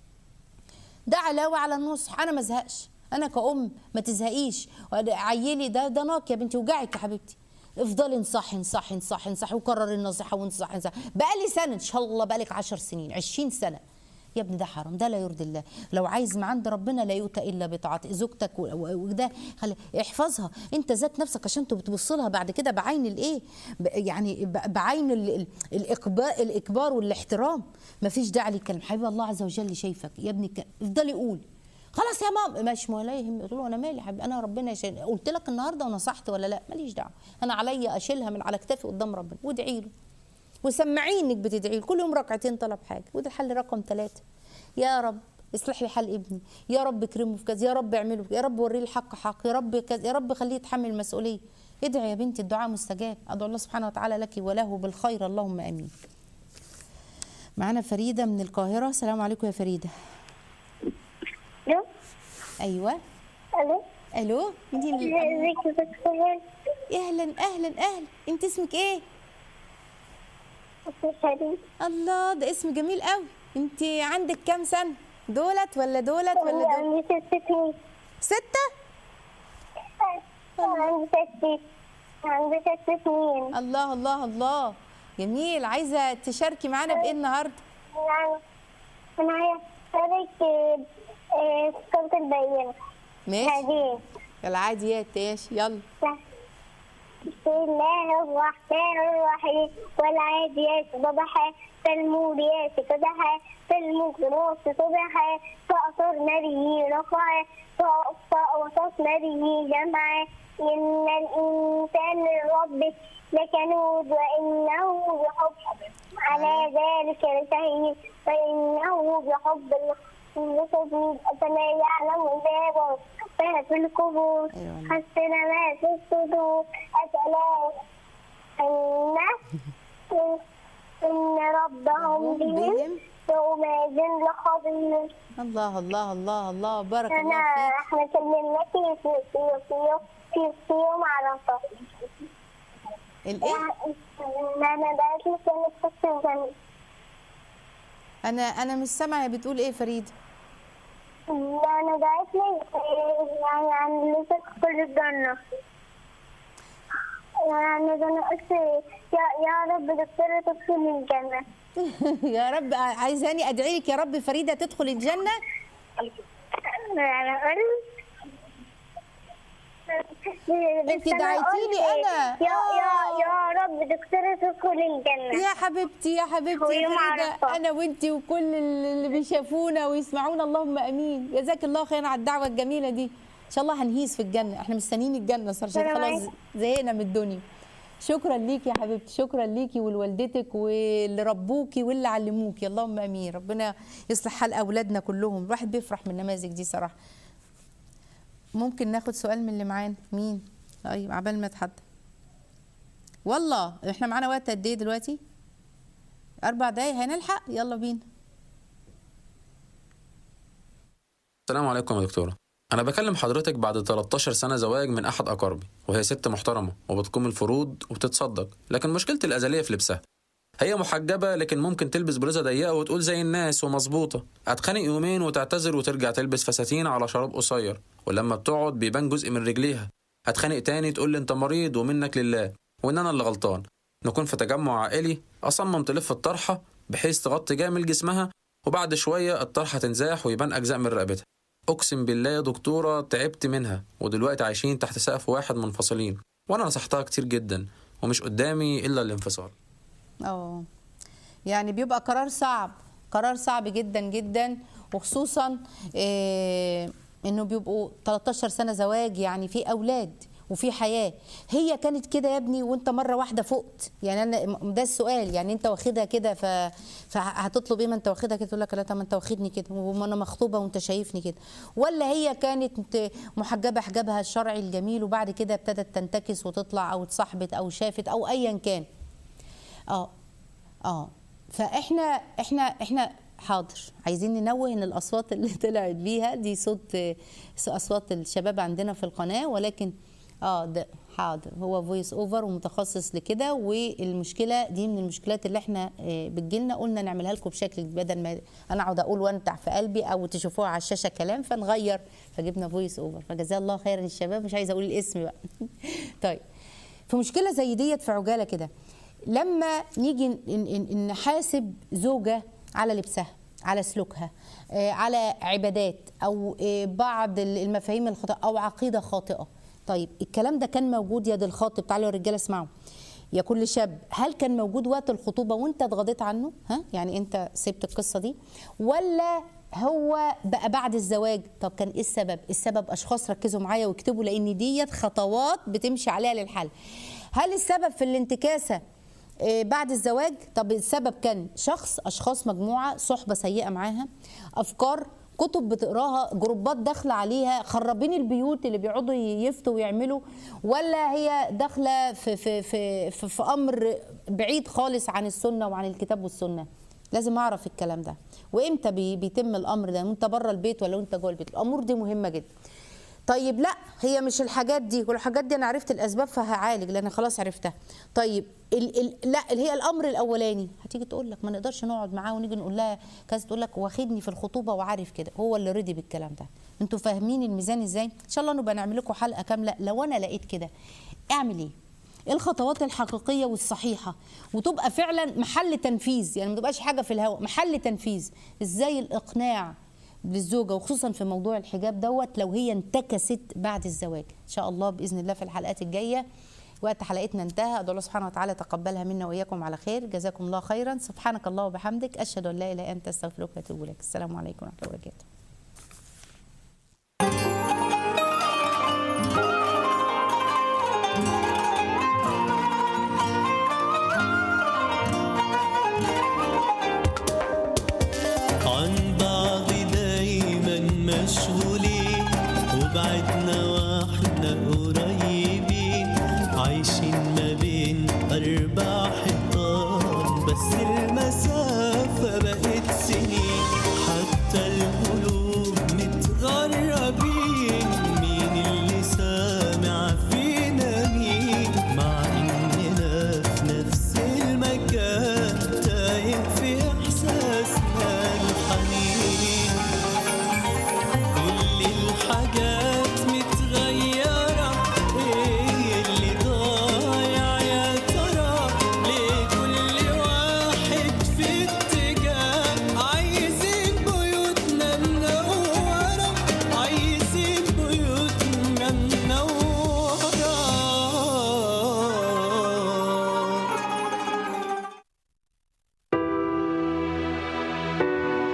ده علاوه على النصح انا ما ازهقش انا كأم ما تزهقيش عيلي ده ده ناق يا بنتي وجعك يا حبيبتي افضلي انصحي انصحي انصحي انصحي وكرري النصيحه وانصحي انصحي بقالي سنه ان شاء الله بقالك 10 سنين 20 سنه يا ابني ده حرام ده لا يرضي الله لو عايز من عند ربنا لا يؤتى الا بطاعته زوجتك وده خلي احفظها انت ذات نفسك عشان تبص لها بعد كده بعين الايه يعني بعين ال ال الاكبار الاكبار والاحترام مفيش داعي للكلام حبيبي الله عز وجل شايفك يا ابني افضلي قول خلاص يا ماما ماشي ما لا يهم قلت له انا مالي حبيبي انا ربنا يشيل قلت لك النهارده ونصحت ولا لا ماليش دعوه انا عليا اشيلها من على كتافي قدام ربنا وادعي له وسمعيه انك بتدعي له كل يوم ركعتين طلب حاجه وده الحل رقم ثلاثه يا رب اصلح لي حال ابني يا رب اكرمه في كذا يا رب اعمله في يا رب وريه الحق حق يا رب كذا يا رب خليه يتحمل المسؤوليه ادعي يا بنتي الدعاء مستجاب ادعو الله سبحانه وتعالى لك وله بالخير اللهم امين معانا فريده من القاهره السلام عليكم يا فريده الو ايوه الو الو انت ازيك يا دكتور اهلا اهلا اهلا انت اسمك ايه اسمي شيرين الله ده اسم جميل قوي انت عندك كام سنه دولت ولا دولت ولا دولت عندي ست سنين ستة عندي ست عندي ست سنين الله الله الله جميل عايزه تشاركي معانا بايه النهارده يعني انا عايز اشارك آه، في سورة البينة ماشي هذه العاديات ماشي يلا بسم الله الرحمن الرحيم والعاديات ضبحا فالموريات قدحا فالمغرات صبحا فأثرن به نقعا فوسطن به جمعا إن الإنسان لربه لكنود وإنه بحب على ذلك لشهيد وإنه بحب لشديد أفلا يعلم باب ما في القبور أيوة. حسن ما في الصدور أفلا إن إن ربهم بهم بهم يومئذ لخبير الله الله الله الله بارك أنا الله فيك احنا كلمناكي في في في في, في يوم عرفة الايه أنا بقيت لي كانت ست سنين انا انا مش سامعه بتقول ايه فريده أنا بقيت لي يعني عن لسه كل الجنة يعني بنقص يا يا رب دكتورة تدخل الجنة يا رب عايزاني ادعي لك يا رب فريده تدخل الجنه يعني أقول انت دعيتيلي انا يا يا يا رب دكتورة تدخل الجنة يا حبيبتي يا حبيبتي يا ويوم فريده عرفة. انا وانتي وكل اللي بيشافونا ويسمعونا اللهم امين جزاك الله خيرا على الدعوه الجميله دي ان شاء الله هنهيس في الجنه احنا مستنيين الجنه صار عشان أنا خلاص معاك. زهقنا من الدنيا شكرا ليكي يا حبيبتي شكرا ليكي ولوالدتك واللي ربوكي واللي علموكي اللهم امين ربنا يصلح حال اولادنا كلهم الواحد بيفرح من النماذج دي صراحه ممكن ناخد سؤال من اللي معانا مين طيب عبال ما اتحدى والله احنا معانا وقت قد ايه دلوقتي اربع دقايق هنلحق يلا بينا السلام عليكم يا دكتورة أنا بكلم حضرتك بعد 13 سنة زواج من أحد أقاربي وهي ست محترمة وبتقوم الفروض وبتتصدق لكن مشكلتي الأزلية في لبسها هي محجبة لكن ممكن تلبس بلوزة ضيقة وتقول زي الناس ومظبوطة هتخانق يومين وتعتذر وترجع تلبس فساتين على شراب قصير ولما بتقعد بيبان جزء من رجليها هتخانق تاني تقول لي انت مريض ومنك لله وان انا اللي غلطان نكون في تجمع عائلي اصمم تلف الطرحة بحيث تغطي جامل جسمها وبعد شوية الطرحة تنزاح ويبان أجزاء من رقبتها أقسم بالله يا دكتورة تعبت منها ودلوقتي عايشين تحت سقف واحد منفصلين وأنا نصحتها كتير جدا ومش قدامي إلا الانفصال اه يعني بيبقى قرار صعب قرار صعب جدا جدا وخصوصا إيه انه بيبقوا 13 سنه زواج يعني في اولاد وفي حياه هي كانت كده يا ابني وانت مره واحده فقت يعني انا ده السؤال يعني انت واخدها كده ف... فهتطلب ايه ما انت واخدها كده تقول لك لا طب ما انت واخدني كده وما انا مخطوبه وانت شايفني كده ولا هي كانت محجبه حجابها الشرعي الجميل وبعد كده ابتدت تنتكس وتطلع او اتصاحبت او شافت او ايا كان اه اه فاحنا احنا احنا حاضر عايزين ننوه ان الاصوات اللي طلعت بيها دي صوت اصوات الشباب عندنا في القناه ولكن اه ده حاضر هو فويس اوفر ومتخصص لكده والمشكله دي من المشكلات اللي احنا آه، بتجيلنا قلنا نعملها لكم بشكل بدل ما انا اقعد اقول وانتع في قلبي او تشوفوها على الشاشه كلام فنغير فجبنا فويس اوفر فجزاه الله خيرا الشباب مش عايزه اقول الاسم بقى طيب في مشكله زي ديت في عجاله كده لما نيجي ن- ن- نحاسب زوجه على لبسها على سلوكها آه، على عبادات او آه، بعض المفاهيم الخاطئه او عقيده خاطئه طيب الكلام ده كان موجود يا دي الخاطب تعالوا يا رجاله اسمعوا يا كل شاب هل كان موجود وقت الخطوبه وانت اتغاضيت عنه ها يعني انت سبت القصه دي ولا هو بقى بعد الزواج طب كان ايه السبب السبب اشخاص ركزوا معايا واكتبوا لان ديت خطوات بتمشي عليها للحل هل السبب في الانتكاسه آه، بعد الزواج طب السبب كان شخص اشخاص مجموعه صحبه سيئه معاها افكار كتب بتقراها جروبات داخله عليها خربين البيوت اللي بيقعدوا يفتوا ويعملوا ولا هي داخله في في في في, في امر بعيد خالص عن السنه وعن الكتاب والسنه لازم اعرف الكلام ده وامتى بي بيتم الامر ده وانت بره البيت ولا وانت جوه البيت الامور دي مهمه جدا طيب لا هي مش الحاجات دي والحاجات دي انا عرفت الاسباب فهعالج لان خلاص عرفتها طيب ال ال لا اللي هي الامر الاولاني هتيجي تقول لك ما نقدرش نقعد معاه ونيجي نقول لها كذا تقول لك واخدني في الخطوبه وعارف كده هو اللي رضي بالكلام ده انتوا فاهمين الميزان ازاي ان شاء الله نبقى نعمل لكم حلقه كامله لو انا لقيت كده اعمل ايه ايه الخطوات الحقيقيه والصحيحه وتبقى فعلا محل تنفيذ يعني ما تبقاش حاجه في الهواء محل تنفيذ ازاي الاقناع للزوجه وخصوصا في موضوع الحجاب دوت لو هي انتكست بعد الزواج ان شاء الله باذن الله في الحلقات الجايه وقت حلقتنا انتهى ادعو الله سبحانه وتعالى تقبلها منا واياكم على خير جزاكم الله خيرا سبحانك الله وبحمدك اشهد ان لا اله الا انت استغفرك واتوب اليك السلام عليكم ورحمه الله وبركاته عن بعض دايما مشغولين وبعدنا واحنا قريبين عايشين ما بين أربع حيطان بس